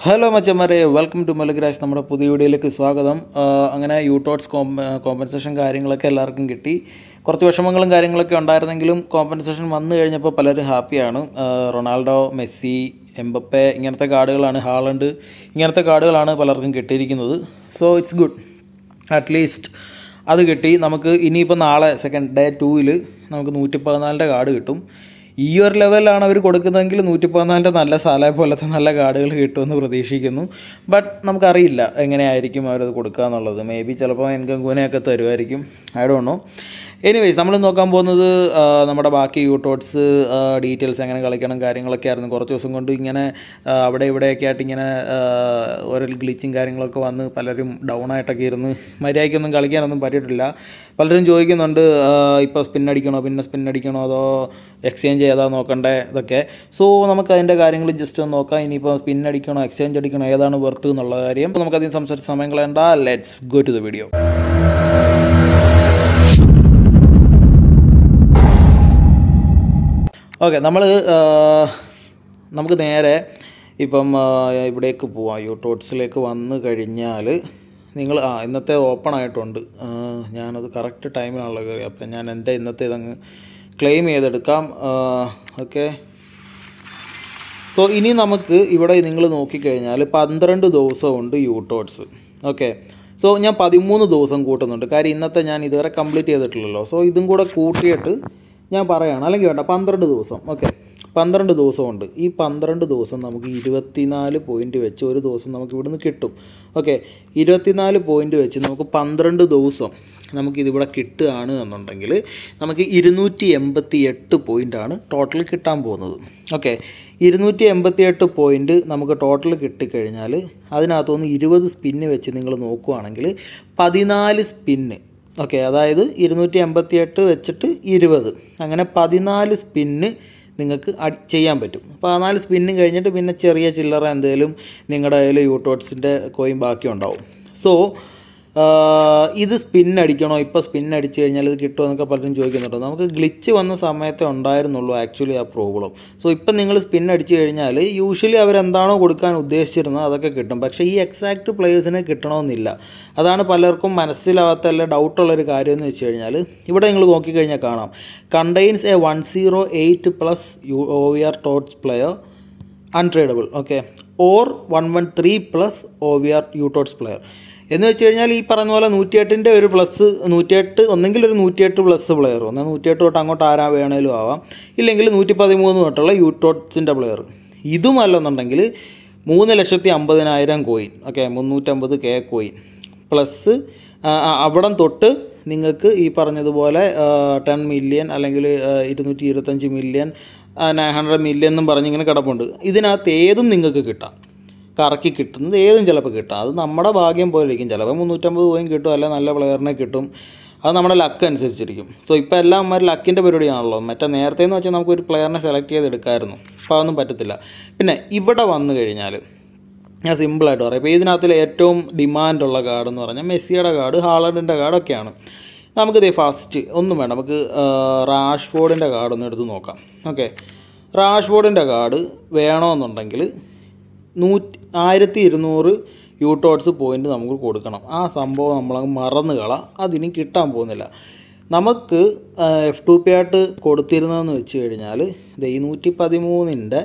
hello മച്ചന്മാരെ welcome to മലഗ്രാസ് നമ്മുടെ പുതിയ വീഡിയോയിലേക്ക് സ്വാഗതം ആ, അങ്ങനെ യൂട്ടോട്സ് കോം കോമ്പൻസേഷൻ കാര്യങ്ങളൊക്കെ എല്ലാവർക്കും കിട്ടി കുറച്ച് വിഷമങ്ങളും കാര്യങ്ങളൊക്കെ ഉണ്ടായിരുന്നെങ്കിലും കോമ്പൻസേഷൻ വന്നു കഴിഞ്ഞപ്പോൾ പലരും ഹാപ്പിയാണ് ആ, റൊണാൾഡോ മെസ്സി എംബപ്പെ ഇങ്ങനത്തെ കാർഡുകളാണ് ഹാളണ്ട് ഇങ്ങനത്തെ കാർഡുകളാണ് പലർക്കും കിട്ടിയിരിക്കുന്നത് സോ ഇറ്റ്സ് ഗുഡ് അറ്റ്ലീസ്റ്റ് അത് കിട്ടി നമുക്ക് ഇനിയിപ്പോൾ നാളെ സെക്കൻഡ് ഡേ ടൂവിൽ നമുക്ക് നൂറ്റി പതിനാലിൻ്റെ കാർഡ് കിട്ടും ഈ ഒരു ലെവലിലാണ് അവർ കൊടുക്കുന്നതെങ്കിൽ നൂറ്റി പതിനാലിൻ്റെ നല്ല സാല പോലത്തെ നല്ല കാർഡുകൾ കിട്ടുമെന്ന് പ്രതീക്ഷിക്കുന്നു ബട്ട് നമുക്കറിയില്ല എങ്ങനെയായിരിക്കും അവരത് കൊടുക്കുക എന്നുള്ളത് മേ ബി ചിലപ്പോൾ എൻകങ്കൂനെയൊക്കെ തരുമായിരിക്കും ഐ ഡോണ്ട് നോ എനിവേസ് നമ്മൾ നോക്കാൻ പോകുന്നത് ആ, നമ്മുടെ ബാക്കി യൂട്ടോട്സ് ഡീറ്റെയിൽസ് എങ്ങനെ കളിക്കണം കാര്യങ്ങളൊക്കെ ആയിരുന്നു കുറച്ച് ദിവസം കൊണ്ട് ഇങ്ങനെ ആ, അവിടെ ഇവിടെയൊക്കെ ആയിട്ട് ഇങ്ങനെ ആ, ഓരോ ഗ്ലിച്ചും കാര്യങ്ങളൊക്കെ വന്ന് പലരും ഡൗൺ ആയിട്ടൊക്കെ ഇരുന്ന് മര്യാദയ്ക്കൊന്നും കളിക്കാനൊന്നും പറ്റിയിട്ടില്ല പലരും ചോദിക്കുന്നുണ്ട് ഇപ്പോൾ സ്പിൻ അടിക്കണോ പിന്നെ സ്പിൻ അടിക്കണോ അതോ എക്സ്ചേഞ്ച് ചെയ്താൽ നോക്കണ്ടേ ഇതൊക്കെ സോ നമുക്ക് അതിൻ്റെ കാര്യങ്ങൾ ജസ്റ്റ് ഒന്ന് നോക്കാം ഇനിയിപ്പോൾ സ്പിൻ അടിക്കണോ എക്സ്ചേഞ്ച് അടിക്കണോ ഏതാണ് വെർത്ത് എന്നുള്ള കാര്യം അപ്പോൾ നമുക്കധികം സംസാരിച്ച സമയം കളയണ്ട let's go to the video okay നമ്മൾ നമുക്ക് നേരെ ഇപ്പം ആ, ഇവിടേക്ക് പോവാം യൂട്ടോട്സിലേക്ക് വന്നു കഴിഞ്ഞാൽ നിങ്ങൾ ആ ഇന്നത്തെ ഓപ്പൺ ആയിട്ടുണ്ട് ആ, ഞാനത് കറക്റ്റ് ടൈമിലാണല്ലോ കയറി അപ്പം ഞാൻ എൻ്റെ ഇന്നത്തെ ഇതങ്ങ് ക്ലെയിം ചെയ്തെടുക്കാം ഓക്കെ സോ ഇനി നമുക്ക് ഇവിടെ നിങ്ങൾ നോക്കിക്കഴിഞ്ഞാൽ പന്ത്രണ്ട് ദിവസമുണ്ട് യൂട്ടോട്സ് ഓക്കെ സോ ഞാൻ പതിമൂന്ന് ദിവസം കൂട്ടുന്നുണ്ട് കാര്യം ഇന്നത്തെ ഞാൻ ഇതുവരെ കംപ്ലീറ്റ് ചെയ്തിട്ടില്ലല്ലോ സോ ഇതും കൂടെ കൂട്ടിയിട്ട് ഞാൻ പറയുകയാണ് അല്ലെങ്കിൽ വേണ്ട പന്ത്രണ്ട് ദിവസം ഓക്കെ പന്ത്രണ്ട് ദിവസമുണ്ട് ഈ പന്ത്രണ്ട് ദിവസം നമുക്ക് ഇരുപത്തിനാല് പോയിൻ്റ് വെച്ച് ഒരു ദിവസം നമുക്ക് ഇവിടുന്ന് കിട്ടും ഓക്കെ ഇരുപത്തിനാല് പോയിൻ്റ് വെച്ച് നമുക്ക് പന്ത്രണ്ട് ദിവസം നമുക്കിതിവിടെ കിട്ടുകയാണ് എന്നുണ്ടെങ്കിൽ നമുക്ക് ഇരുന്നൂറ്റി എൺപത്തി എട്ട് പോയിൻ്റാണ് ടോട്ടൽ കിട്ടാൻ പോകുന്നത് ഓക്കെ ഇരുന്നൂറ്റി എൺപത്തി എട്ട് പോയിൻറ്റ് നമുക്ക് ടോട്ടൽ കിട്ടിക്കഴിഞ്ഞാൽ അതിനകത്തുനിന്ന് ഇരുപത് സ്പിന്ന് വെച്ച് നിങ്ങൾ നോക്കുവാണെങ്കിൽ പതിനാല് സ്പിന്ന് ഓക്കെ അതായത് ഇരുന്നൂറ്റി എൺപത്തി എട്ട് വെച്ചിട്ട് ഇരുപത് അങ്ങനെ പതിനാല് സ്പിന്ന് നിങ്ങൾക്ക് അടി ചെയ്യാൻ പറ്റും പതിനാല് സ്പിന്നും കഴിഞ്ഞിട്ട് പിന്നെ ചെറിയ ചില്ലറ എന്തെങ്കിലും നിങ്ങളുടെ കയ്യിൽ യൂട്ടോട്സിൻ്റെ കോയിൻ ബാക്കി ഉണ്ടാവും സോ ആഹ് ഇത് സ്പിൻ അടിക്കണോ ഇപ്പോൾ സ്പിൻ അടിച്ചു കഴിഞ്ഞാൽ ഇത് കിട്ടുമോ എന്നൊക്കെ പലരും ചോദിക്കുന്നുണ്ട് നമുക്ക് ഗ്ലിച്ച് വന്ന സമയത്തേ ഉണ്ടായിരുന്നുള്ളൂ ആക്ച്വലി ആ പ്രോബ്ലം സോ ഇപ്പം നിങ്ങൾ സ്പിൻ അടിച്ചു കഴിഞ്ഞാൽ യൂഷ്വലി അവരെന്താണോ കൊടുക്കാൻ ഉദ്ദേശിച്ചിരുന്നത് അതൊക്കെ കിട്ടും പക്ഷേ ഈ എക്സാക്റ്റ് പ്ലേയേഴ്സിനെ കിട്ടണമെന്നില്ല അതാണ് പലർക്കും മനസ്സിലാവാത്ത അല്ല ഡൗട്ടുള്ളൊരു കാര്യം എന്ന് വെച്ച് കഴിഞ്ഞാൽ ഇവിടെ നിങ്ങൾ നോക്കിക്കഴിഞ്ഞാൽ കാണാം contains a one zero eight plus U O V R TOTS player untradeable okay or one one three plus O V R UTOTS player എന്ന് വെച്ച് കഴിഞ്ഞാൽ ഈ പറഞ്ഞ പോലെ നൂറ്റിയെട്ടിൻ്റെ ഒരു പ്ലസ് നൂറ്റിയെട്ട് ഒന്നെങ്കിൽ ഒരു നൂറ്റിയെട്ട് പ്ലസ് പ്ലെയർ എന്നാൽ നൂറ്റിയെട്ട് തൊട്ട് അങ്ങോട്ട് ആരാ വേണേലും ആവാം ഇല്ലെങ്കിൽ നൂറ്റി പതിമൂന്ന് തൊട്ടുള്ള യൂട്ടോട്സിൻ്റെ പ്ലെയർ ഇതുമല്ലെന്നുണ്ടെങ്കിൽ മൂന്ന് ലക്ഷത്തി അമ്പതിനായിരം കോയിൻ ഓക്കെ മുന്നൂറ്റമ്പത് കെ കോയിൻ പ്ലസ് അവിടം തൊട്ട് നിങ്ങൾക്ക് ഈ പറഞ്ഞതുപോലെ ടെൻ മില്യൺ അല്ലെങ്കിൽ ഇരുന്നൂറ്റി ഇരുപത്തഞ്ച് മില്യൺ നയൻ ഹൺഡ്രഡ് മില്യൺ എന്നും പറഞ്ഞിങ്ങനെ കിടപ്പുണ്ട് ഇതിനകത്ത് ഏതും നിങ്ങൾക്ക് കിട്ടാം കറക്കി കിട്ടുന്നത് ഏതും ചിലപ്പോൾ കിട്ടാം അത് നമ്മുടെ ഭാഗ്യം പോലെ ഇരിക്കും ചിലപ്പോൾ മുന്നൂറ്റമ്പത് പോയും കിട്ടും അല്ല നല്ല പ്ലെയറിനെ കിട്ടും അത് നമ്മുടെ ലക്ക് അനുസരിച്ചിരിക്കും സോ ഇപ്പോൾ എല്ലാം അമ്മ ലക്കിൻ്റെ പരിപാടിയാണല്ലോ മറ്റേ നേരത്തെ എന്ന് വെച്ചാൽ നമുക്കൊരു പ്ലെയറിനെ സെലക്ട് ചെയ്തെടുക്കാമായിരുന്നു അപ്പോൾ അതൊന്നും പറ്റത്തില്ല പിന്നെ ഇവിടെ വന്നു കഴിഞ്ഞാൽ ഞാൻ സിമ്പിളായിട്ട് പറയാം ഇപ്പോൾ ഇതിനകത്തിൽ ഏറ്റവും ഡിമാൻഡുള്ള കാർഡ് എന്ന് പറഞ്ഞാൽ മെസ്സിയുടെ കാർഡ് ഹാളണ്ടിൻ്റെ കാർഡൊക്കെയാണ് നമുക്കിത് ഫസ്റ്റ് ഒന്നും വേണ്ട നമുക്ക് റാഷ്ഫോർഡിൻ്റെ കാർഡ് ഒന്ന് എടുത്ത് നോക്കാം ഓക്കെ റാഷ്ഫോർഡിൻ്റെ കാർഡ് വേണമെന്നുണ്ടെങ്കിൽ നൂറ്റി ആയിരത്തി ഇരുന്നൂറ് യൂട്ടോട്സ് പോയിൻ്റ് നമുക്ക് കൊടുക്കണം ആ സംഭവം നമ്മളങ്ങ് മറന്നു കള അതിനി കിട്ടാൻ പോകുന്നില്ല നമുക്ക് എഫ് ടു പി ആയിട്ട് കൊടുത്തിരുന്നതെന്ന് വെച്ച് കഴിഞ്ഞാൽ ഇത് ഈ നൂറ്റി പതിമൂന്നിൻ്റെ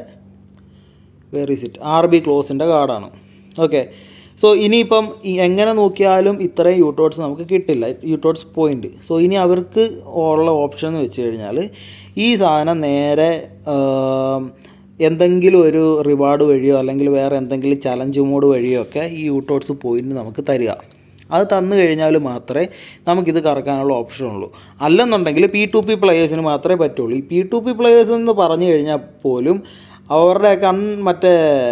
where is it R B ക്ലോസിൻ്റെ കാർഡാണ് ഓക്കെ സോ ഇനിയിപ്പം ഈ എങ്ങനെ നോക്കിയാലും ഇത്രയും യൂട്ടോട്സ് നമുക്ക് കിട്ടില്ല യൂട്ടോട്സ് പോയിൻ്റ് സോ ഇനി അവർക്ക് ഉള്ള ഓപ്ഷൻ എന്ന് വെച്ച് കഴിഞ്ഞാൽ ഈ സാധനം നേരെ ആം, എന്തെങ്കിലും ഒരു റിവാർഡ് വഴിയോ അല്ലെങ്കിൽ വേറെ എന്തെങ്കിലും ചലഞ്ച് മോഡ് വഴിയോ ഒക്കെ ഈ യൂട്ടോട്സ് പോയിൻ്റ് നമുക്ക് തരിക അത് തന്നു കഴിഞ്ഞാൽ മാത്രമേ നമുക്കിത് കറക്കാനുള്ള ഓപ്ഷൻ ഉള്ളൂ അല്ലെന്നുണ്ടെങ്കിൽ പി ടു പി പ്ലെയേഴ്സിന് മാത്രമേ പറ്റുള്ളൂ ഈ പി ടു പി പ്ലെയേഴ്സ് എന്ന് പറഞ്ഞു കഴിഞ്ഞാൽ പോലും അവരുടെ കൺ മറ്റേ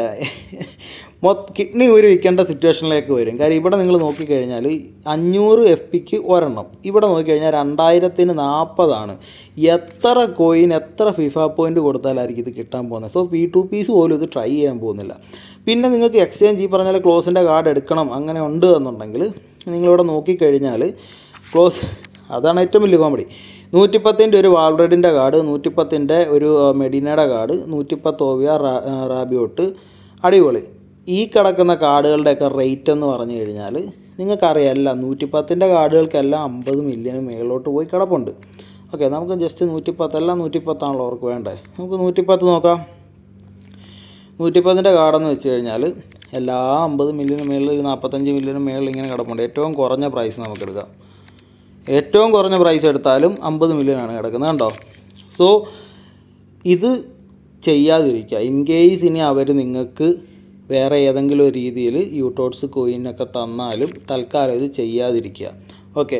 മൊത്ത കിഡ്നി ഊരി വിൽക്കേണ്ട സിറ്റുവേഷനിലേക്ക് വരും കാര്യം ഇവിടെ നിങ്ങൾ നോക്കിക്കഴിഞ്ഞാൽ അഞ്ഞൂറ് എഫ് പിക്ക് ഒരെണ്ണം ഇവിടെ നോക്കിക്കഴിഞ്ഞാൽ രണ്ടായിരത്തിന് നാൽപ്പതാണ് എത്ര കോയിൻ എത്ര ഫിഫ പോയിന്റ് കൊടുത്താലായിരിക്കും ഇത് കിട്ടാൻ പോകുന്നത് സോ പി ടു പീസ് പോലും ഇത് ട്രൈ ചെയ്യാൻ പോകുന്നില്ല പിന്നെ നിങ്ങൾക്ക് എക്സ്ചേഞ്ച് ഈ പറഞ്ഞ പോലെ ക്ലോസിൻ്റെ കാർഡ് എടുക്കണം അങ്ങനെ ഉണ്ട് എന്നുണ്ടെങ്കിൽ നിങ്ങളിവിടെ നോക്കിക്കഴിഞ്ഞാൽ ക്ലോസ് അതാണ് ഏറ്റവും വലിയ കോമഡി നൂറ്റിപ്പത്തിൻ്റെ ഒരു വാൾറെഡിൻ്റെ കാർഡ് നൂറ്റിപ്പത്തിൻ്റെ ഒരു മെഡിനയുടെ കാർഡ് നൂറ്റിപ്പത്ത് ഒ വി ആർ റാബിയോട്ട് അടിപൊളി ഈ കിടക്കുന്ന കാർഡുകളുടെയൊക്കെ റേറ്റ് എന്ന് പറഞ്ഞു കഴിഞ്ഞാൽ നിങ്ങൾക്കറിയാം എല്ലാം നൂറ്റിപ്പത്തിൻ്റെ കാർഡുകൾക്കെല്ലാം അമ്പത് മില്യന് മേളിലോട്ട് പോയി കിടപ്പുണ്ട് ഓക്കെ നമുക്ക് ജസ്റ്റ് നൂറ്റിപ്പത്ത് എല്ലാം നൂറ്റിപ്പത്താണല്ലോ അവർക്ക് വേണ്ടേ നമുക്ക് നൂറ്റിപ്പത്ത് നോക്കാം നൂറ്റിപ്പത്തിൻ്റെ കാർഡെന്ന് വെച്ച് കഴിഞ്ഞാൽ എല്ലാ അമ്പത് മില്യന് മേളിൽ ഒരു നാൽപ്പത്തഞ്ച് മില്യന് മേളിൽ ഇങ്ങനെ കിടപ്പുണ്ട് ഏറ്റവും കുറഞ്ഞ പ്രൈസ് നമുക്ക് എടുക്കാം ഏറ്റവും കുറഞ്ഞ പ്രൈസ് എടുത്താലും അമ്പത് മില്യനാണ് കിടക്കുന്നത് കണ്ടോ സോ ഇത് ചെയ്യാതിരിക്കുക ഇൻ കേസ് ഇനി അവർ നിങ്ങൾക്ക് വേറെ ഏതെങ്കിലും ഒരു രീതിയിൽ യൂട്ടോട്സ് കോയിനൊക്കെ തന്നാലും തൽക്കാലം ഇത് ചെയ്യാതിരിക്കുക ഓക്കെ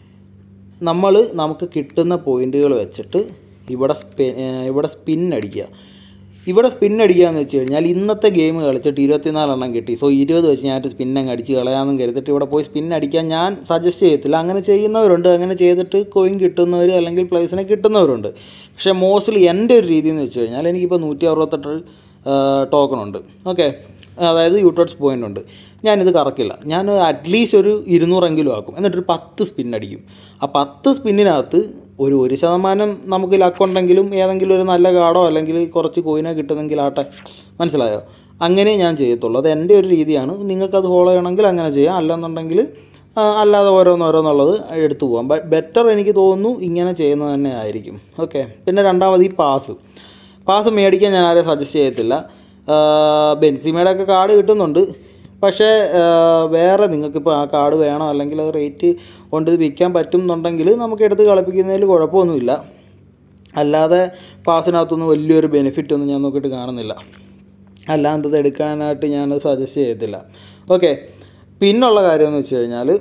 നമ്മൾ നമുക്ക് കിട്ടുന്ന പോയിന്റുകൾ വെച്ചിട്ട് ഇവിടെ സ്പി ഇവിടെ സ്പിൻ അടിക്കുക ഇവിടെ സ്പിൻ അടിക്കുക എന്ന് വെച്ച് കഴിഞ്ഞാൽ ഇന്നത്തെ ഗെയിം കളിച്ചിട്ട് ഇരുപത്തിനാലെണ്ണം കിട്ടി സോ ഇരുപത് വെച്ച് ഞാനൊരു സ്പിൻ അങ്ങ് അടിച്ച് കളയാമെന്നും കരുതിട്ട് ഇവിടെ പോയി സ്പിൻ അടിക്കാൻ ഞാൻ സജസ്റ്റ് ചെയ്യത്തില്ല അങ്ങനെ ചെയ്യുന്നവരുണ്ട് അങ്ങനെ ചെയ്തിട്ട് കോയിൻ കിട്ടുന്നവർ അല്ലെങ്കിൽ പ്ലേസിനെ കിട്ടുന്നവരുണ്ട് പക്ഷേ മോസ്റ്റ്ലി എൻ്റെ ഒരു രീതി എന്ന് വെച്ച് കഴിഞ്ഞാൽ എനിക്കിപ്പോൾ നൂറ്റി അറുപത്തെട്ട് ടോക്കൺ ഉണ്ട് ഓക്കെ അതായത് യൂട്ടോട്സ് പോയിൻ്റ് ഉണ്ട് ഞാനിത് കറക്കില്ല ഞാൻ അറ്റ്ലീസ്റ്റ് ഒരു ഇരുന്നൂറെങ്കിലും ആക്കും എന്നിട്ടൊരു പത്ത് സ്പിൻ അടിക്കും ആ പത്ത് സ്പിന്നിനകത്ത് ഒരു ഒരു ശതമാനം നമുക്ക് ലക്കുണ്ടെങ്കിലും ഏതെങ്കിലും ഒരു നല്ല കാർഡോ അല്ലെങ്കിൽ കുറച്ച് കോയിനോ കിട്ടുന്നെങ്കിൽ ആട്ടെ മനസ്സിലായോ അങ്ങനെ ഞാൻ ചെയ്യത്തുള്ളൂ അത് എൻ്റെ ഒരു രീതിയാണ് നിങ്ങൾക്കത് ഫോളോ ചെയ്യണമെങ്കിൽ അങ്ങനെ ചെയ്യാം അല്ലെന്നുണ്ടെങ്കിൽ ആ, അല്ലാതെ ഓരോന്നോരോന്നുള്ളത് എടുത്തു പോകാം ബട്ട് ബെറ്റർ എനിക്ക് തോന്നുന്നു ഇങ്ങനെ ചെയ്യുന്നത് തന്നെ ആയിരിക്കും ഓക്കെ പിന്നെ രണ്ടാമത് ഈ പാസ് പാസ് മേടിക്കാൻ ഞാൻ ആരെയും സജസ്റ്റ് ചെയ്യത്തില്ല ബെൻസിമയുടെ ഒക്കെ കാർഡ് കിട്ടുന്നുണ്ട് പക്ഷേ ആ, വേറെ നിങ്ങൾക്കിപ്പോൾ ആ കാർഡ് വേണോ അല്ലെങ്കിൽ അത് റേറ്റ് കൊണ്ട് ഇത് വിൽക്കാൻ പറ്റും എന്നുണ്ടെങ്കിൽ നമുക്ക് എടുത്ത് കളിപ്പിക്കുന്നതിൽ കുഴപ്പമൊന്നുമില്ല അല്ലാതെ പാസിനകത്തൊന്നും വലിയൊരു ബെനിഫിറ്റ് ഒന്നും ഞാൻ നോക്കിയിട്ട് കാണുന്നില്ല അല്ലാണ്ടത് എടുക്കാനായിട്ട് ഞാൻ സജസ്റ്റ് ചെയ്യത്തില്ല ഓക്കെ പിന്നുള്ള കാര്യം എന്ന് വെച്ച് കഴിഞ്ഞാൽ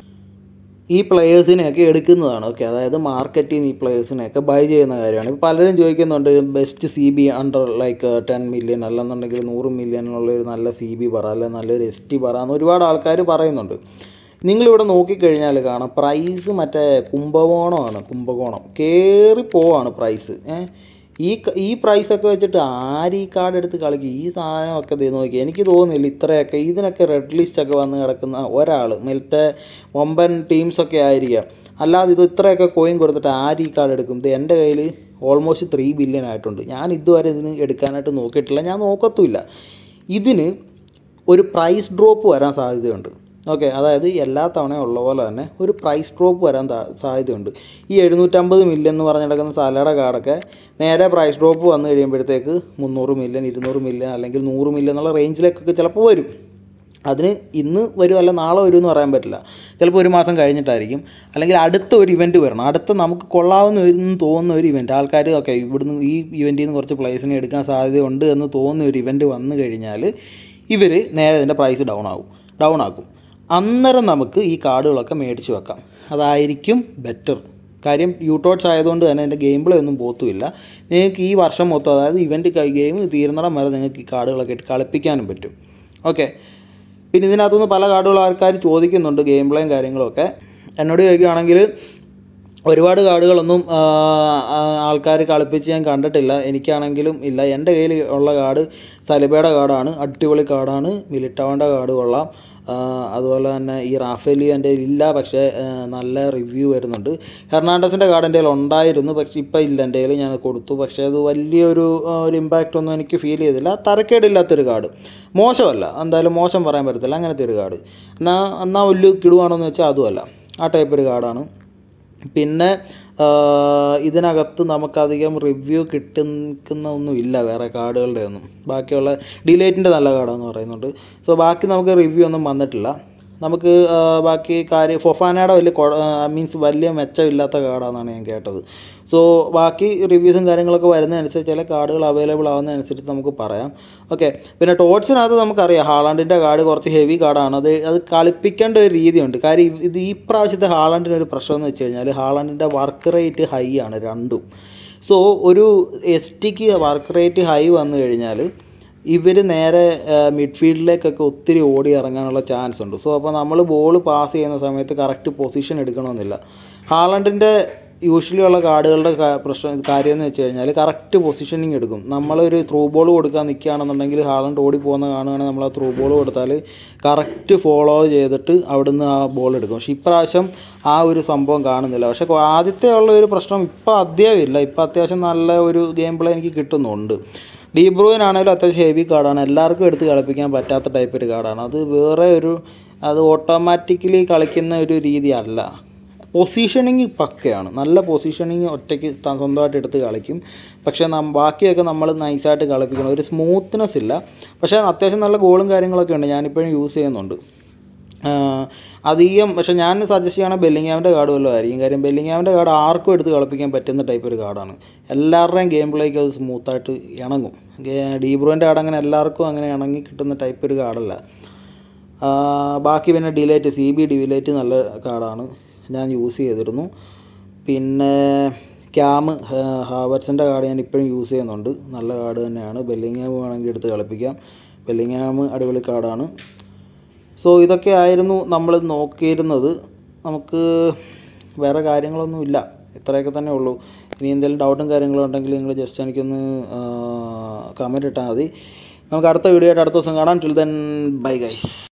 ഈ പ്ലെയേഴ്സിനെയൊക്കെ എടുക്കുന്നതാണ് ഓക്കെ അതായത് മാർക്കറ്റിൽ നിന്ന് ഈ പ്ലെയേഴ്സിനെയൊക്കെ ബൈ ചെയ്യുന്ന കാര്യമാണ് ഇപ്പോൾ പലരും ചോദിക്കുന്നുണ്ട് best C B under like ten million അല്ലെന്നുണ്ടെങ്കിൽ നൂറ് മില്യണിലുള്ള ഒരു നല്ല സി ബി പറ അല്ലെങ്കിൽ നല്ലൊരു എസ് ടി പറ എന്ന് ഒരുപാട് ആൾക്കാർ പറയുന്നുണ്ട് നിങ്ങളിവിടെ നോക്കിക്കഴിഞ്ഞാൽ കാണാം പ്രൈസ് മറ്റേ കുംഭകോണമാണ് കുംഭകോണം കയറി പോവാണ് പ്രൈസ് ഏ ഈ ക- ഈ പ്രൈസൊക്കെ വെച്ചിട്ട് ആര് ഈ കാർഡ് എടുത്ത് കളിക്കും ഈ സാധനമൊക്കെ ദേ നോക്കി എനിക്ക് തോന്നുന്നില്ല ഇത്രയൊക്കെ ഇതിനൊക്കെ റെഡ് ലിസ്റ്റൊക്കെ വന്ന് കിടക്കുന്ന ഒരാൾ മറ്റേ വമ്പൻ ടീംസൊക്കെ ആയിരിക്കാം അല്ലാതെ ഇത് ഇത്രയൊക്കെ കോയിൻ കൊടുത്തിട്ട് ആര് ഈ കാർഡ് എടുക്കും ഇത് എൻ്റെ കയ്യിൽ ഓൾമോസ്റ്റ് ത്രീ ബില്യൺ ആയിട്ടുണ്ട് ഞാൻ ഇതുവരെ ഇതിന് എടുക്കാനായിട്ട് നോക്കിയിട്ടില്ല ഞാൻ നോക്കത്തുമില്ല ഇതിന് ഒരു പ്രൈസ് ഡ്രോപ്പ് വരാൻ സാധ്യതയുണ്ട് ഓക്കെ അതായത് എല്ലാ തവണയും ഉള്ള പോലെ തന്നെ ഒരു പ്രൈസ് ഡ്രോപ്പ് വരാൻ താ- സാധ്യതയുണ്ട് ഈ എഴുന്നൂറ്റമ്പത് മില്യൺ എന്ന് പറഞ്ഞ് കിടക്കുന്ന സാലയുടെ കാർഡൊക്കെ നേരെ പ്രൈസ് ഡ്രോപ്പ് വന്നു കഴിയുമ്പോഴത്തേക്ക് മുന്നൂറ് മില്യൺ ഇരുന്നൂറ് മില്യൺ അല്ലെങ്കിൽ നൂറ് മില്യൺ എന്നുള്ള റേഞ്ചിലേക്കൊക്കെ ചിലപ്പോൾ വരും അതിന് ഇന്ന് വരും അല്ല നാളെ വരും എന്ന് പറയാൻ പറ്റില്ല ചിലപ്പോൾ ഒരു മാസം കഴിഞ്ഞിട്ടായിരിക്കും അല്ലെങ്കിൽ അടുത്ത ഒരു ഇവൻറ്റ് വരണം അടുത്ത നമുക്ക് കൊള്ളാവുന്ന എന്ന് തോന്നുന്ന ഒരു ഇവൻറ്റ് ആൾക്കാർ ഓക്കെ ഇവിടുന്ന് ഈ ഇവൻറ്റിൽ നിന്ന് കുറച്ച് പ്ലേസിനെ എടുക്കാൻ സാധ്യതയുണ്ട് എന്ന് തോന്നുന്ന ഒരു ഇവൻറ്റ് വന്നു കഴിഞ്ഞാൽ ഇവർ നേരെ ഇതിൻ്റെ പ്രൈസ് ഡൗൺ ആകും ഡൗൺ ആക്കും അന്നേരം നമുക്ക് ഈ കാർഡുകളൊക്കെ മേടിച്ച് വെക്കാം അതായിരിക്കും ബെറ്റർ കാര്യം യൂട്ടോട്സ് ആയതുകൊണ്ട് തന്നെ അതിൻ്റെ ഗെയിം പ്ലേ ഒന്നും പോത്തുമില്ല നിങ്ങൾക്ക് ഈ വർഷം മൊത്തം അതായത് ഇവൻറ്റ് ഗെയിം തീരുന്നിടം വരെ നിങ്ങൾക്ക് ഈ കാർഡുകളൊക്കെ ഇട്ട് കളിപ്പിക്കാനും പറ്റും ഓക്കെ പിന്നെ ഇതിനകത്തുനിന്ന് പല കാർഡുകൾ ആൾക്കാർ ചോദിക്കുന്നുണ്ട് ഗെയിം പ്ലേയും കാര്യങ്ങളൊക്കെ എന്നോട് ചോദിക്കുകയാണെങ്കിൽ ഒരുപാട് കാർഡുകളൊന്നും ആൾക്കാർ കളിപ്പിച്ച് ഞാൻ കണ്ടിട്ടില്ല എനിക്കാണെങ്കിലും ഇല്ല എൻ്റെ കയ്യിൽ ഉള്ള കാർഡ് സലിബയുടെ കാർഡാണ് അടിപൊളി കാർഡാണ് മിലിറ്റാവൻ്റെ കാർഡ് കൊള്ളാം ആ, അതുപോലെ തന്നെ ഈ റാഫേലി എൻ്റെ ഇല്ല പക്ഷേ ആ, നല്ല റിവ്യൂ വരുന്നുണ്ട് ഹെർണാണ്ടസിൻ്റെ കാർഡ് എൻ്റെ കയ്യിൽ ഉണ്ടായിരുന്നു പക്ഷേ ഇപ്പം ഇല്ല എൻ്റെ കയ്യിൽ ഞാൻ കൊടുത്തു പക്ഷേ അത് വലിയൊരു ആ, ഒരു ഇമ്പാക്റ്റ് ഒന്നും എനിക്ക് ഫീൽ ചെയ്തില്ല തരക്കേടില്ലാത്തൊരു കാർഡ് മോശമല്ല എന്തായാലും മോശം പറയാൻ പറ്റത്തില്ല അങ്ങനത്തെ ഒരു കാർഡ് എന്നാൽ എന്നാൽ വലിയ കിടുവാണോ എന്ന് വെച്ചാൽ അതുമല്ല ആ ടൈപ്പ് ഒരു കാർഡാണ് പിന്നെ ആ, ഇതിനകത്ത് നമുക്കധികം റിവ്യൂ കിട്ടുന്ന ഇല്ല വേറെ കാർഡുകളുടെ ഒന്നും ബാക്കിയുള്ള ഡിലേറ്റിൻ്റെ നല്ല കാർഡാന്ന് പറയുന്നുണ്ട് സോ ബാക്കി നമുക്ക് റിവ്യൂ ഒന്നും വന്നിട്ടില്ല നമുക്ക് ആ, ബാക്കി കാര്യം ഫൊഫാനയുടെ വലിയ മീൻസ് വലിയ മെച്ചമില്ലാത്ത കാർഡാണെന്നാണ് ഞാൻ കേട്ടത് സോ ബാക്കി റിവ്യൂസും കാര്യങ്ങളൊക്കെ വരുന്നതനുസരിച്ച് ചില കാർഡുകൾ അവൈലബിൾ ആവുന്നതനുസരിച്ച് നമുക്ക് പറയാം ഓക്കെ പിന്നെ ടോട്സിനകത്ത് നമുക്കറിയാം ഹാളാണ്ടിൻ്റെ കാർഡ് കുറച്ച് ഹെവി കാർഡാണ് അത് അത് കളിപ്പിക്കേണ്ട ഒരു രീതിയുണ്ട് കാര്യം ഇത് ഇത് ഈ പ്രാവശ്യത്തെ ഹാളാണ്ടിന് ഒരു പ്രശ്നം എന്ന് വെച്ച് കഴിഞ്ഞാൽ ഹാളാണ്ടിൻ്റെ വർക്ക് റേറ്റ് ഹൈ ആണ് രണ്ടും സോ ഒരു എസ് ടിക്ക് വർക്ക് റേറ്റ് ഹൈ വന്നു കഴിഞ്ഞാൽ ഇവർ നേരെ മിഡ്ഫീൽഡിലേക്കൊക്കെ ഒത്തിരി ഓടി ഇറങ്ങാനുള്ള ചാൻസ് ഉണ്ട് സോ അപ്പോൾ നമ്മൾ ബോൾ പാസ് ചെയ്യുന്ന സമയത്ത് കറക്റ്റ് പൊസിഷൻ എടുക്കണമെന്നില്ല ഹാളണ്ടിൻ്റെ യൂഷ്വലി ഉള്ള കാർഡുകളുടെ കാ- പ്രശ്നം കാര്യം എന്ന് വെച്ച് കഴിഞ്ഞാൽ കറക്റ്റ് പൊസിഷനിങ് എടുക്കും നമ്മളൊരു ത്രൂ ബോൾ കൊടുക്കാൻ നിൽക്കുകയാണെന്നുണ്ടെങ്കിൽ ഹാളണ്ട് ഓടി പോകുന്ന കാണുകയാണെങ്കിൽ നമ്മൾ ആ ത്രൂ ബോൾ കൊടുത്താൽ കറക്റ്റ് ഫോളോ ചെയ്തിട്ട് അവിടുന്ന് ആ ബോൾ എടുക്കും പക്ഷേ ഇപ്രാവശ്യം ആ ഒരു സംഭവം കാണുന്നില്ല പക്ഷേ കൊ- ആദ്യത്തെ ഉള്ള ഒരു പ്രശ്നം ഇപ്പോൾ അത്യാവശ്യമില്ല ഇപ്പോൾ അത്യാവശ്യം നല്ല ഒരു ഗെയിം പ്ലേ എനിക്ക് കിട്ടുന്നുണ്ട് ഡീ ബ്രൂയിനാണെങ്കിലും അത്യാവശ്യം ഹെവി കാർഡാണ് എല്ലാവർക്കും എടുത്ത് കളിപ്പിക്കാൻ പറ്റാത്ത ടൈപ്പ് ഒരു കാർഡാണ് അത് വേറെ ഒരു അത് ഓട്ടോമാറ്റിക്കലി കളിക്കുന്ന ഒരു രീതി അല്ല പൊസിഷനിങ് പക്കയാണ് നല്ല പൊസിഷനിങ് ഒറ്റയ്ക്ക് ത- സ്വന്തമായിട്ട് എടുത്ത് കളിക്കും പക്ഷേ നം ബാക്കിയൊക്കെ നമ്മൾ നൈസായിട്ട് കളിപ്പിക്കണം ഒരു സ്മൂത്ത്നെസ് ഇല്ല പക്ഷേ അത്യാവശ്യം നല്ല ഗോളും കാര്യങ്ങളൊക്കെ ഉണ്ട് ഞാനിപ്പോഴും യൂസ് ചെയ്യുന്നുണ്ട് ആഹ് അധികം പക്ഷേ ഞാൻ സജസ്റ്റ് ചെയ്യുകയാണെങ്കിൽ ബെല്ലിങ്ങാമിൻ്റെ കാർഡ് വല്ലതും ആയിരിക്കും കാര്യം ബെല്ലിങ്ങാമിൻ്റെ കാർഡ് ആർക്കും എടുത്ത് കളിപ്പിക്കാൻ പറ്റുന്ന ടൈപ്പ് ഒരു കാർഡാണ് എല്ലാവരുടെയും ഗെയിം പ്ലേക്ക് അത് സ്മൂത്തായിട്ട് ഇണങ്ങും ഡീബ്രോൻ്റെ കാർഡ് അങ്ങനെ എല്ലാവർക്കും അങ്ങനെ ഇണങ്ങി കിട്ടുന്ന ടൈപ്പ് ഒരു കാർഡല്ല ആഹ് ബാക്കി പിന്നെ ഡിലേറ്റ് സി ബി ഡിലേറ്റ് നല്ല കാർഡാണ് ഞാൻ യൂസ് ചെയ്തിരുന്നു പിന്നെ ക്യാമ് ഹാവർട്സിൻ്റെ കാർഡ് ഞാൻ ഇപ്പോഴും യൂസ് ചെയ്യുന്നുണ്ട് നല്ല കാർഡ് തന്നെയാണ് ബെല്ലിങ്ങാം വേണമെങ്കിൽ എടുത്ത് കളിപ്പിക്കാം ബെല്ലിങ്ങാം അടിപൊളി കാർഡാണ് സോ ഇതൊക്കെ ആയിരുന്നു നമ്മൾ നോക്കിയിരുന്നത് നമുക്ക് വേറെ കാര്യങ്ങളൊന്നും ഇല്ല ഇത്രയൊക്കെ തന്നെ ഉള്ളൂ ഇനി എന്തെങ്കിലും ഡൗട്ടും കാര്യങ്ങളും ഉണ്ടെങ്കിൽ നിങ്ങൾ ജസ്റ്റ് എനിക്കൊന്ന് കമൻറ്റ് ഇട്ടാൽ മതി നമുക്ക് അടുത്ത വീഡിയോ ആയിട്ട് അടുത്ത ദിവസം കാണാം ടിൽ ദെൻ ബൈ ഗൈസ്